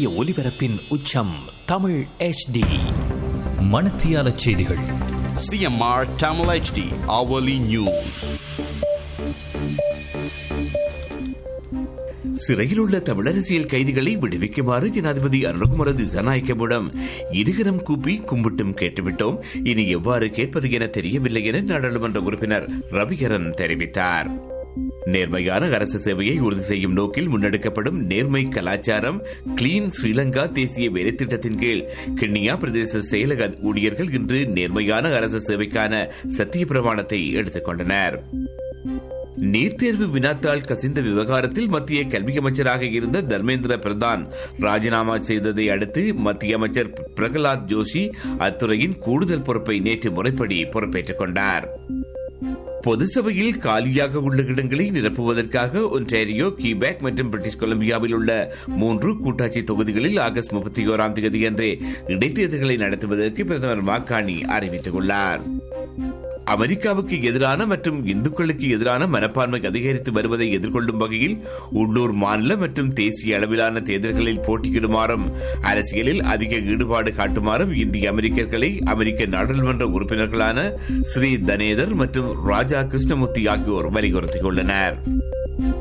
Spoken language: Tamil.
சூரிய ஒளிபரப்பின் உச்சம் தமிழ் HD மணத்தியால செய்திகள் CMR Tamil HD hourly news. சிறையில் உள்ள தமிழரசியல் கைதிகளை விடுவிக்குமாறு ஜனாதிபதி அருண்குமார திசாநாயக்கவிடம் இருகரம் கூப்பி கும்பிட்டும் கேட்டுவிட்டோம் இனி எவ்வாறு கேட்பது என தெரியவில்லை என நாடாளுமன்ற உறுப்பினர் ரவிகரன் தெரிவித்தார் நேர்மையான அரசு சேவையை உறுதி செய்யும் நோக்கில் முன்னெடுக்கப்படும் நேர்மை கலாச்சாரம் கிளீன் ஸ்ரீலங்கா தேசிய வேலைத்திட்டத்தின் கீழ் கிண்ணியா பிரதேச செயலக ஊழியர்கள் இன்று நேர்மையான அரசு சேவைக்கான சத்திய பிரமாணத்தை எடுத்துக் கொண்டனர் நீட் தேர்வு வினாத்தாள் கசிந்த விவகாரத்தில் மத்திய கல்வி அமைச்சராக இருந்த தர்மேந்திர பிரதான் ராஜினாமா செய்ததை அடுத்து மத்திய அமைச்சர் பிரகலாத் ஜோஷி அத்துறையின் கூடுதல் பொறுப்பை நேற்று முறைப்படி பொறுப்பேற்றுக் கொண்டார் பொது சபையில் காலியாக உள்ள இடங்களை நிரப்புவதற்காக ஒன்டாரியோ கீபேக் மற்றும் பிரிட்டிஷ் கொலம்பியாவில் உள்ள மூன்று கூட்டாட்சி தொகுதிகளில் ஆகஸ்ட் முப்பத்தி ஓராம் தேதி அன்றே இடைத்தேர்தல்களை நடத்துவதற்கு பிரதமர் மாக்காணி அறிவித்துள்ளார் அமெரிக்காவுக்கு எதிரான மற்றும் இந்துக்களுக்கு எதிரான மனப்பான்மை அதிகரித்து வருவதை எதிர்கொள்ளும் வகையில் உள்ளூர் மாநில மற்றும் தேசிய அளவிலான தேர்தல்களில் போட்டியிடுமாறும் அரசியலில் அதிக ஈடுபாடு காட்டுமாறும் இந்திய அமெரிக்கர்களை அமெரிக்க நாடாளுமன்ற உறுப்பினர்களான ஸ்ரீ தனேதர் மற்றும் ராஜா கிருஷ்ணமூர்த்தி ஆகியோர் வலியுறுத்தியுள்ளனர்